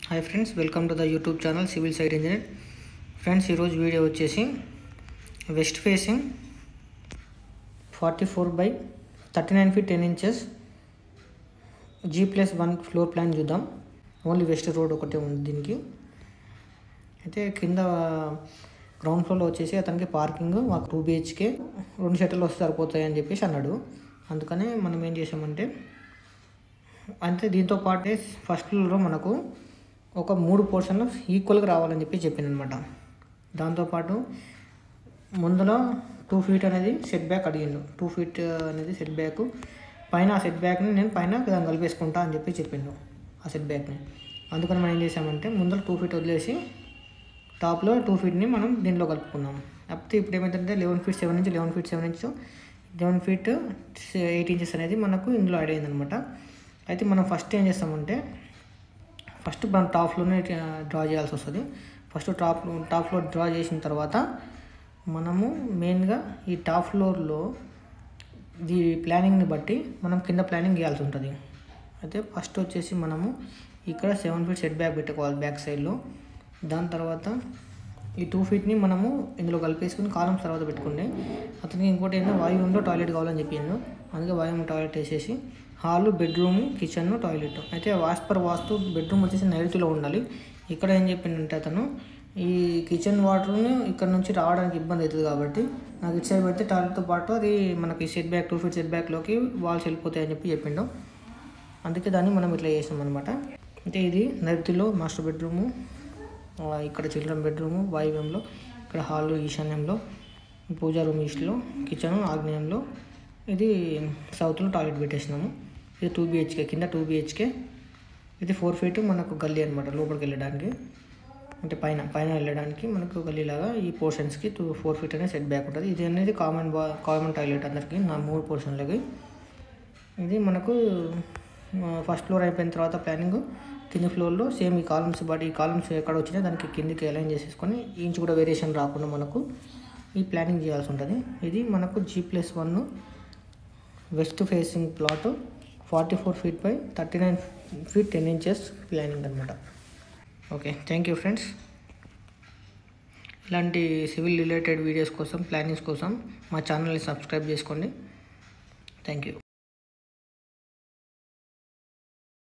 hi friends welcome to the YouTube channel civil site engineer friends ఈరోజు video వచ్చేసి west facing forty four by thirty nine feet ten inches G plus one floor plan చూద్దాం only west road ఒకటే ఉంది దీనికి అయితే కింద ground ఫ్లోర్లో వచ్చేసి అతనికి పార్కింగ్ మాకు టూ బిహెచ్కే రెండు షట్టర్లు వస్తే సరిపోతాయి అని చెప్పేసి అన్నాడు అందుకనే మనం ఏం చేసామంటే అంటే దీంతో పాటే ఫస్ట్ ఫ్లోర్లో మనకు ఒక మూడు పోర్షన్లు ఈక్వల్గా రావాలని చెప్పి చెప్పింది అనమాట దాంతోపాటు ముందులో టూ ఫీట్ అనేది సెట్ బ్యాక్ అడిగిండు టూ ఫీట్ అనేది సెట్ బ్యాక్ పైన ఆ సెట్ బ్యాక్ని నేను పైన దాన్ని కలిపేసుకుంటా అని చెప్పి చెప్పిండు ఆ సెట్ బ్యాక్ని అందుకని మనం ఏం చేసామంటే ముందర టూ ఫీట్ వదిలేసి టాప్లో టూ ఫీట్ని మనం దీంట్లో కలుపుకున్నాం కాకపోతే ఇప్పుడు ఏమైందంటే eleven feet seven inch eleven feet seven inch eleven feet eight inches అనేది మనకు ఇందులో యాడ్ అయిందనమాట అయితే మనం ఫస్ట్ ఏం చేస్తామంటే ఫస్ట్ మనం టాప్ ఫ్లోర్ని డ్రా చేయాల్సి వస్తుంది first top top floor draw చేసిన తర్వాత మనము మెయిన్గా ఈ టాప్ ఫ్లోర్లో ఈ ప్లానింగ్ని బట్టి మనం కింద ప్లానింగ్ చేయాల్సి ఉంటుంది అయితే ఫస్ట్ వచ్చేసి మనము ఇక్కడ సెవెన్ ఫీట్ సెట్ బ్యాక్ పెట్టుకోవాలి బ్యాక్ సైడ్లో దాని తర్వాత ఈ టూ ఫీట్ని మనము ఇందులో కలిపేసుకుని కాలమ్స్ తర్వాత పెట్టుకుండే అతనికి ఇంకోటి ఏంటంటే వాయువులో టాయిలెట్ కావాలని చెప్పిండు అందుకే వాయువు టాయిలెట్ వేసేసి హాల్ బెడ్రూమ్ కిచెన్ టాయిలెట్ అయితే వాస్తు పర్ వాస్తు బెడ్రూమ్ వచ్చేసి నైరుతిలో ఉండాలి ఇక్కడ ఏం చెప్పిండంటే అతను ఈ కిచెన్ వాటర్ని ఇక్కడ నుంచి రావడానికి ఇబ్బంది అవుతుంది కాబట్టి నాకు ఇటు సైడ్ పెడితే టాయిలెట్తో పాటు అది మనకి set back two feet set బ్యాక్లోకి వాల్స్ వెళ్ళిపోతాయి అని చెప్పి చెప్పిండు అందుకే దాన్ని మనం ఇట్లా చేసాం అనమాట అంటే ఇది నైరుతిలో మాస్టర్ బెడ్రూము ఆ, ఇక్కడ చిల్డ్రన్ బెడ్రూము వాయువ్యంలో ఇక్కడ హాల్ ఈశాన్యంలో పూజా రూమ్ ఈస్ట్లో కిచెన్ ఆగ్నేయంలో ఇది సౌత్లో టాయిలెట్ పెట్టేసినాము ఇది టూ బిహెచ్కే కింద టూ బిహెచ్కే ఇది ఫోర్ ఫీట్ మనకు గల్లీ అనమాట లోపలికి వెళ్ళడానికి అంటే పైన పైన వెళ్ళడానికి మనకు గల్లీలాగా ఈ పోర్షన్స్కి టూ ఫోర్ ఫీట్ అనేది సెట్ బ్యాక్ ఉంటుంది ఇది అనేది కామన్ బా కామన్ టాయిలెట్ అందరికీ నా మూడు పోర్షన్లకి ఇది మనకు ఫస్ట్ ఫ్లోర్ అయిపోయిన తర్వాత ప్లానింగ్ కింది ఫ్లోర్లో సేమ్ ఈ కాలమ్స్ బట్ ఈ కాలమ్స్ ఎక్కడ వచ్చినా దానికి కిందికి అలైన్ చేసేసుకొని ఇంచ్ కూడా వేరియేషన్ రాకుండా మనకు ఈ ప్లానింగ్ చేయాల్సి ఉంటుంది ఇది మనకు G plus one west facing plot forty four feet by thirty nine feet ten inches planning అనమాట ఓకే థ్యాంక్ యూ ఫ్రెండ్స్ ఇలాంటి సివిల్ రిలేటెడ్ వీడియోస్ కోసం ప్లానింగ్స్ కోసం మా ఛానల్ని సబ్స్క్రైబ్ చేసుకోండి థ్యాంక్ యూ